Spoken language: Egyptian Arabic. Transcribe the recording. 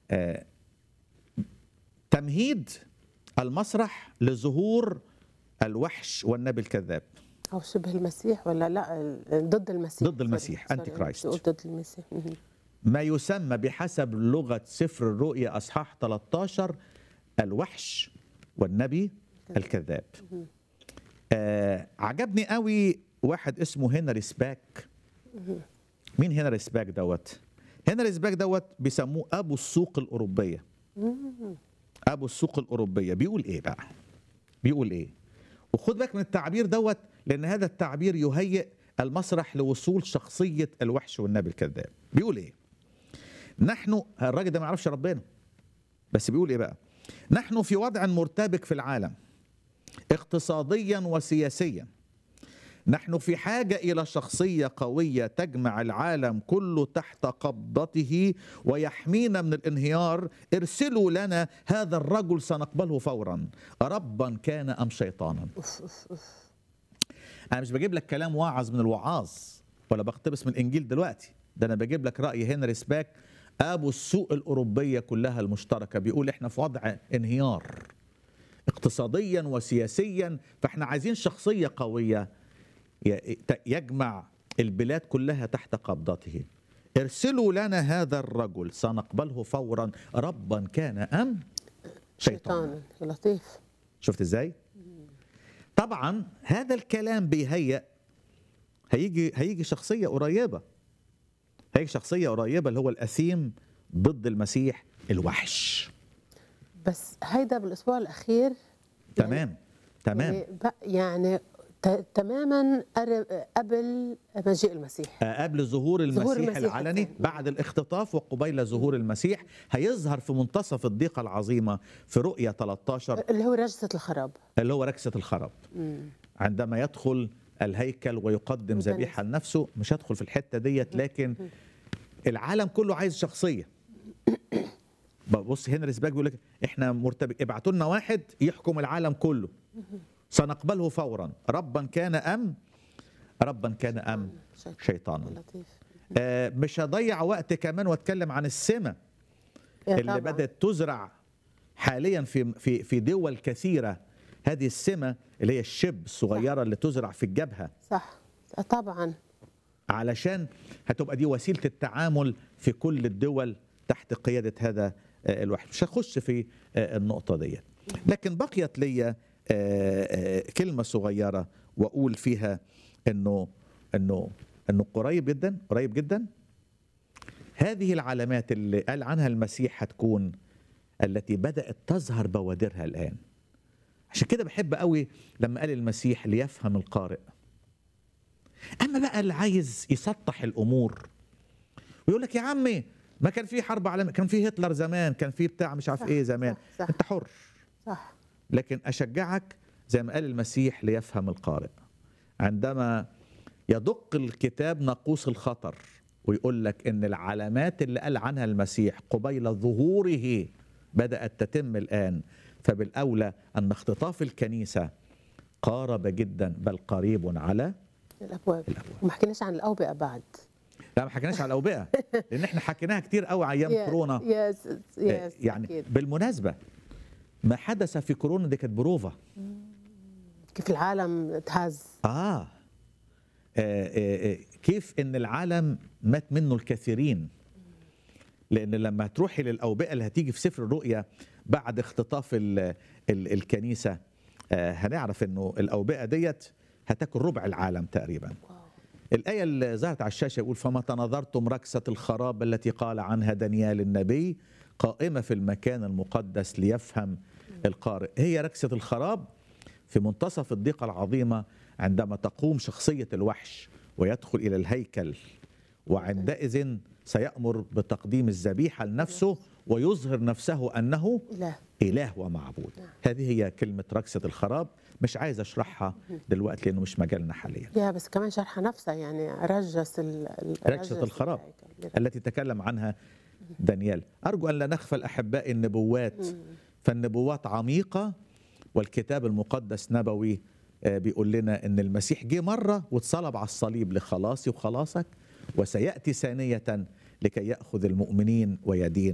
آه، تمهيد المسرح لظهور الوحش والنبي الكذاب او شبه المسيح ولا لا ال- ضد المسيح ضد المسيح، سوري، أنتي سوري، كرايست. بتقول ضد المسيح مهم. ما يسمى بحسب لغة سفر الرؤيا أصحاح 13 الوحش والنبي الكذاب آه عجبني قوي واحد اسمه هنري سباك مين هنري سباك دوت هنري سباك دوت بيسموه أبو السوق الأوروبية أبو السوق الأوروبية بيقول إيه بقى بيقول إيه وخد بالك من التعبير دوت لأن هذا التعبير يهيئ المسرح لوصول شخصية الوحش والنبي الكذاب بيقول إيه نحن الراجل ده ما يعرفش ربنا بس بيقول ايه بقى نحن في وضع مرتبك في العالم اقتصاديا وسياسيا نحن في حاجة إلى شخصية قوية تجمع العالم كله تحت قبضته ويحمينا من الانهيار ارسلوا لنا هذا الرجل سنقبله فورا ربا كان أم شيطانا اوف اوف اوف انا مش بجيب لك كلام واعظ من الوعاظ ولا بقتبس من الانجيل دلوقتي ده انا بجيب لك راي هنري سباك ابو السوق الاوروبيه كلها المشتركه بيقول احنا في وضع انهيار اقتصاديا وسياسيا فاحنا عايزين شخصيه قويه ي- ت- يجمع البلاد كلها تحت قبضته ارسلوا لنا هذا الرجل سنقبله فورا ربا كان ام شيطانا شيطان يا لطيف شفت ازاي؟ طبعا هذا الكلام بيهيأ هيجي هيجي شخصيه قريبه هيجي شخصيه قريبه اللي هو الاثيم ضد المسيح الوحش بس هيدا بالاسبوع الاخير تمام تمام يعني, بق- يعني ت- تماما قرب- قبل مجيء المسيح آه، قبل ظهور المسيح, المسيح العلني الثاني. بعد الاختطاف وقبيل ظهور المسيح هيظهر في منتصف الضيقه العظيمه في رؤيا 13 اللي هو رجسة الخراب اللي هو ركسه الخراب عندما يدخل الهيكل ويقدم وتنس. ذبيحه لنفسه مش هدخل في الحته ديت لكن العالم كله عايز شخصيه بص هنري سباك بيقول لك احنا مرتبك ابعتوا لنا واحد يحكم العالم كله سنقبله فورا ربا كان ام ربا كان ام شيطان. شيطانا يا لطيف آه مش هضيع وقت كمان واتكلم عن السمه يا اللي طبعاً. بدات تزرع حاليا في في في دول كثيره هذه السمه اللي هي الشب الصغيره اللي تزرع في الجبهه صح آه، طبعا علشان هتبقى دي وسيله التعامل في كل الدول تحت قياده هذا آه، الواحد مش هخش في آه، النقطه ديت لكن بقيت لي آه، آه، كلمه صغيره واقول فيها انه انه انه قريب جدا قريب جدا هذه العلامات اللي قال عنها المسيح هتكون التي بدات تظهر بوادرها الان عشان كده بحب قوي لما قال المسيح ليفهم القارئ اما بقى اللي عايز يسطح الامور ويقول لك يا عمي ما كان في حرب عالميه كان في هتلر زمان كان في بتاع مش عارف صح، ايه زمان صح، صح. انت حر صح لكن اشجعك زي ما قال المسيح ليفهم القارئ عندما يدق الكتاب ناقوس الخطر ويقول لك ان العلامات اللي قال عنها المسيح قبيل ظهوره بدات تتم الان فبالاولى ان اختطاف الكنيسه قارب جدا بل قريب على الابواب الأبواب. وما حكيناش عن الاوبئه بعد لا ما حكيناش على الاوبئه لان احنا حكيناها كتير قوي ايام كورونا يس يس يعني أكيد. بالمناسبه ما حدث في كورونا دي كانت بروفا كيف العالم تهز آه. آه, آه, آه كيف ان العالم مات منه الكثيرين لان لما تروحي للاوبئه اللي هتيجي في سفر الرؤيا بعد اختطاف ال ال الكنيسه آه هنعرف انه الاوبئه ديت هتاكل ربع العالم تقريبا الآية اللي ظهرت على الشاشة يقول فمتى نظرتم ركسة الخراب التي قال عنها دانيال النبي قائمة في المكان المقدس ليفهم القارئ هي ركسة الخراب في منتصف الضيقة العظيمة عندما تقوم شخصية الوحش ويدخل إلى الهيكل وعندئذ سيأمر بتقديم الذبيحة لنفسه ويظهر نفسه أنه اله إله ومعبود هذه هي كلمة ركسة الخراب مش عايز أشرحها دلوقتي لأنه مش مجالنا حاليا يا بس كمان شرحها نفسها يعني رجس ال ال- رجسة رجس الخراب الهيكل. التي تكلم عنها دانيال أرجو أن لا نغفل أحبائي النبوات فالنبوات عميقة والكتاب المقدس نبوي آه، بيقول لنا أن المسيح جه مرة واتصلب على الصليب لخلاصي وخلاصك وسيأتي ثانية لكي يأخذ المؤمنين ويدين